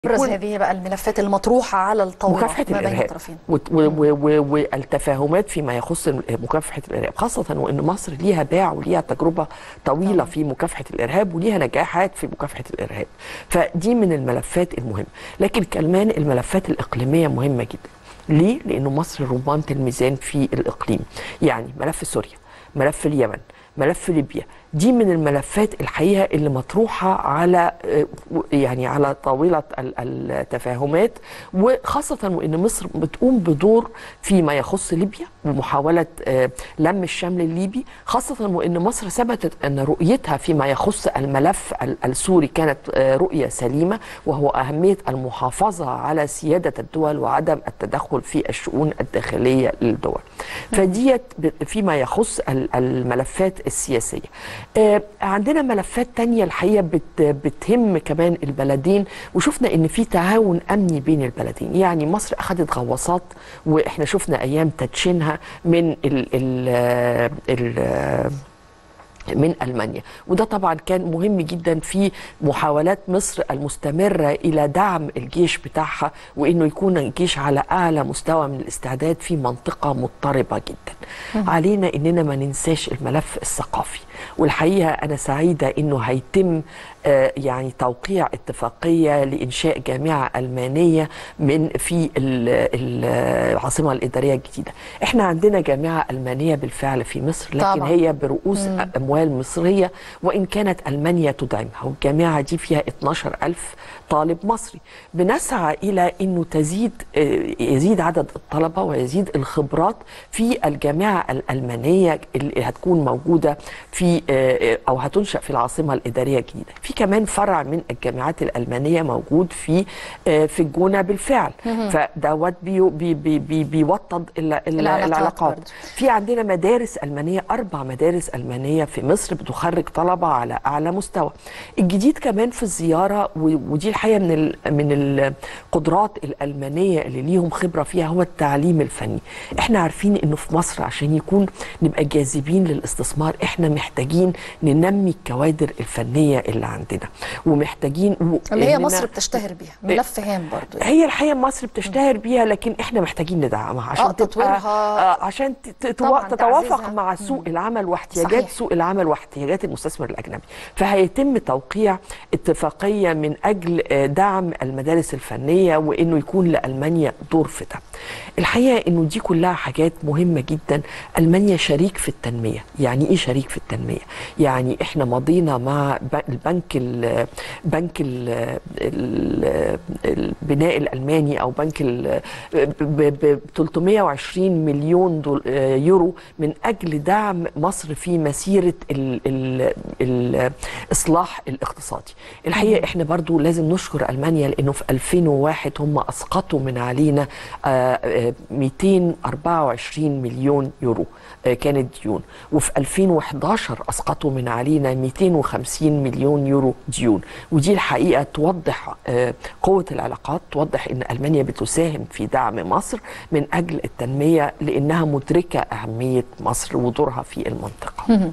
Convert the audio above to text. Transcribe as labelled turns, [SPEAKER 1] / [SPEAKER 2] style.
[SPEAKER 1] ابرز
[SPEAKER 2] يكون
[SPEAKER 1] هذه بقى الملفات المطروحه على الطاوله
[SPEAKER 2] مكافحه
[SPEAKER 1] ما بين
[SPEAKER 2] الارهاب
[SPEAKER 1] الطرفين
[SPEAKER 2] وت- و- و- و- والتفاهمات فيما يخص مكافحه الارهاب خاصه وان مصر ليها باع وليها تجربه طويله
[SPEAKER 1] طبعاً.
[SPEAKER 2] في مكافحه الارهاب وليها نجاحات في مكافحه الارهاب فدي من الملفات المهمه لكن كمان الملفات الاقليميه مهمه جدا ليه لانه مصر رمانه الميزان في الاقليم يعني ملف سوريا ملف اليمن ملف ليبيا دي من الملفات الحقيقه اللي مطروحه على آه، يعني على طاوله ال- التفاهمات وخاصه وان مصر بتقوم بدور فيما يخص ليبيا ومحاوله آه، لم الشمل الليبي خاصه وان مصر ثبتت ان رؤيتها فيما يخص الملف ال- السوري كانت آه، رؤيه سليمه وهو اهميه المحافظه على سياده الدول وعدم التدخل في الشؤون الداخليه للدول فديت ب- فيما يخص ال- الملفات السياسيه آه، عندنا ملفات تانية الحقيقة بت بتهم كمان البلدين وشفنا ان في تعاون امني بين البلدين يعني مصر اخذت غواصات واحنا شفنا ايام تدشينها من ال ال ال من المانيا وده طبعا كان مهم جدا في محاولات مصر المستمره الى دعم الجيش بتاعها وانه يكون الجيش على اعلى مستوى من الاستعداد في منطقه مضطربه جدا علينا اننا ما ننساش الملف الثقافي والحقيقه انا سعيده انه هيتم آه، يعني توقيع اتفاقيه لانشاء جامعه المانيه من في ال- ال- العاصمه الاداريه الجديده احنا عندنا جامعه المانيه بالفعل في مصر لكن
[SPEAKER 1] طبعاً.
[SPEAKER 2] هي برؤوس اموال مصريه وان كانت المانيا تدعمها والجامعه دي فيها 12000 طالب مصري بنسعى الى انه تزيد آه، يزيد عدد الطلبه ويزيد الخبرات في الجامعه الالمانيه اللي هتكون موجوده في آه، او هتنشا في العاصمه الاداريه الجديده في كمان فرع من الجامعات الالمانيه موجود في آه، في الجونه بالفعل فدوت بي بي بي بي بيوطد ال- ال-
[SPEAKER 1] العلاقات
[SPEAKER 2] العلاقات
[SPEAKER 1] برضه.
[SPEAKER 2] في عندنا مدارس ألمانية أربع مدارس ألمانية في مصر بتخرج طلبة على أعلى مستوى الجديد كمان في الزيارة و- ودي الحقيقة من ال- من القدرات الألمانية اللي ليهم خبرة فيها هو التعليم الفني احنا عارفين انه في مصر عشان يكون نبقى جاذبين للاستثمار احنا محتاجين ننمي الكوادر الفنية اللي عندنا ومحتاجين و-
[SPEAKER 1] اللي هي
[SPEAKER 2] إننا-
[SPEAKER 1] مصر بتشتهر بيها ملف هام برضو يعني.
[SPEAKER 2] هي الحقيقه مصر بتشتهر بيها لكن احنا محتاجين ندعمها عشان
[SPEAKER 1] آه،
[SPEAKER 2] تبقى
[SPEAKER 1] تطويرها.
[SPEAKER 2] آه عشان ت- ت-
[SPEAKER 1] طبعاً
[SPEAKER 2] تتوافق
[SPEAKER 1] تعزيزها.
[SPEAKER 2] مع سوق العمل واحتياجات
[SPEAKER 1] صحيح.
[SPEAKER 2] سوق العمل واحتياجات المستثمر الاجنبي فهيتم توقيع اتفاقيه من اجل آه، دعم المدارس الفنيه وانه يكون لالمانيا دور في ده الحقيقه انه دي كلها حاجات مهمه جدا المانيا شريك في التنميه يعني ايه شريك في التنميه يعني احنا مضينا مع ب- البنك ال بنك ال ال البناء الالماني او بنك ال ب ب 320 مليون دول آه، يورو من اجل دعم مصر في مسيره ال ال الاصلاح الاقتصادي الحقيقه احنا برضو لازم نشكر المانيا لانه في 2001 هم اسقطوا من علينا آه، آه، 224 مليون يورو آه، كانت ديون وفي 2011 اسقطوا من علينا 250 مليون يورو ديون ودي الحقيقه توضح آه، قوه العلاقات توضح ان المانيا بتساهم في دعم مصر من اجل التنميه لانها مدركه اهميه مصر ودورها في المنطقه